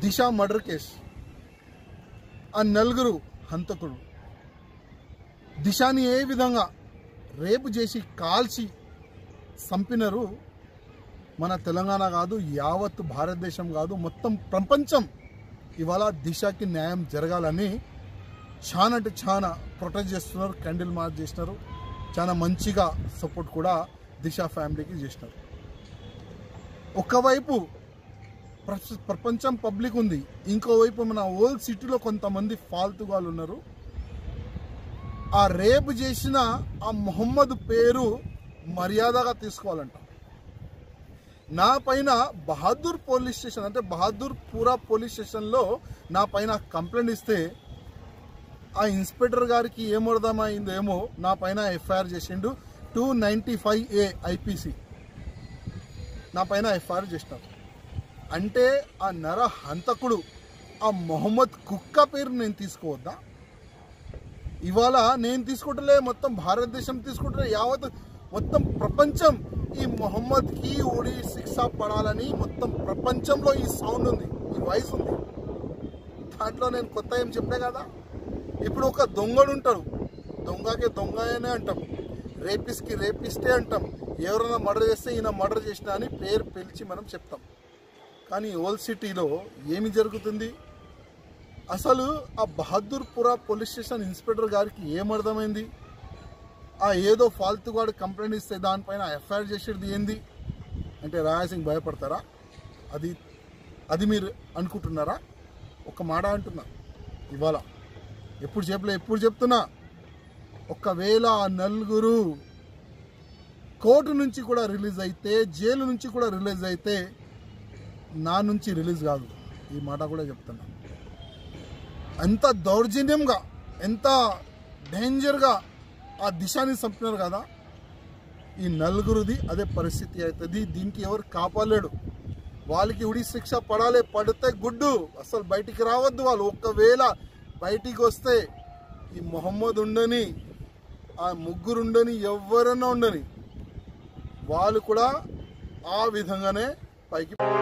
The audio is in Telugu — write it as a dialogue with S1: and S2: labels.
S1: దిశ మర్డర్ కేస్ ఆ నలుగురు హంతకులు దిశాని ఏ విధంగా రేపు చేసి కాల్చి చంపినారు మన తెలంగాణ కాదు యావత్ భారతదేశం కాదు మొత్తం ప్రపంచం ఇవాళ దిశకి న్యాయం జరగాలని చాలా అంటే చాలా ప్రొటెక్ట్ చేస్తున్నారు క్యాండిల్ మార్చ్ చేసినారు చాలా మంచిగా సపోర్ట్ కూడా దిశ ఫ్యామిలీకి చేసినారు ఒకవైపు ప్ర- ప్రపంచం పబ్లిక్ ఉంది ఇంకోవైపు మన ఓల్డ్ సిటీలో కొంతమంది ఫాల్తు వాళ్ళు ఉన్నారు ఆ రేపు చేసిన ఆ మొహమ్మద్ పేరు మర్యాదగా తీసుకోవాలంట నా పైన బహాదూర్ పోలీస్ స్టేషన్ అంటే బహాదూర్ పూరా పోలీస్ స్టేషన్లో నా పైన కంప్లైంట్ ఇస్తే ఆ ఇన్స్పెక్టర్ గారికి ఏమర్థమైందో ఏమో నా పైన ఎఫ్ఐఆర్ చేసిండు two ninety five A IPC నా పైన ఎఫ్ఐఆర్ చేసినారు అంటే ఆ నర హంతకుడు ఆ మొహమ్మద్ కుక్క పేరు నేను తీసుకోవద్దా ఇవాళ నేను తీసుకుంటలే మొత్తం భారతదేశం తీసుకుంటలే యావత్ మొత్తం ప్రపంచం ఈ మొహమ్మద్కి ఉడి శిక్ష పడాలని మొత్తం ప్రపంచంలో ఈ సౌండ్ ఉంది ఈ వాయిస్ ఉంది దాంట్లో నేను కొత్త ఏం చెప్పే కదా ఇప్పుడు ఒక దొంగడు ఉంటాడు దొంగకి దొంగ అనే అంటాం రేపిస్ట్కి రేపిస్టే అంటాం ఎవరైనా మర్డర్ చేస్తే ఈయన మర్డర్ చేసిన అని పేరు పిలిచి మనం చెప్తాం కానీ ఓల్డ్ సిటీలో ఏమి జరుగుతుంది అసలు ఆ బహదూర్పురా పోలీస్ స్టేషన్ ఇన్స్పెక్టర్ గారికి ఏం అర్థమైంది ఆ ఏదో ఫాల్తుగాడు కంప్లైంట్ ఇస్తే దానిపైన ఎఫ్ఐఆర్ చేసేది ఏంది అంటే రాయాసింగ్ భయపడతారా అది అది మీరు అనుకుంటున్నారా ఒక మాట అంటున్నా ఇవాళ ఎప్పుడు చెప్పలే ఎప్పుడు చెప్తున్నా ఒకవేళ ఆ నలుగురు కోర్టు నుంచి కూడా రిలీజ్ అయితే జైలు నుంచి కూడా రిలీజ్ అయితే నా నుంచి రిలీజ్ కాదు ఈ మాట కూడా చెప్తున్నా ఎంత దౌర్జన్యంగా ఎంత డేంజర్గా ఆ దిశాని చంపినారు కదా ఈ నలుగురిది అదే పరిస్థితి అవుతుంది దీనికి ఎవరు కాపాడలేడు వాళ్ళకి ఉడి శిక్ష పడాలి పడితే గుడ్డు అసలు బయటికి రావద్దు వాళ్ళు ఒక్కవేళ బయటికి వస్తే ఈ మొహమ్మద్ ఉండని ఆ ముగ్గురు ఉండని ఎవరైనా ఉండని వాళ్ళు కూడా ఆ విధంగానే పైకి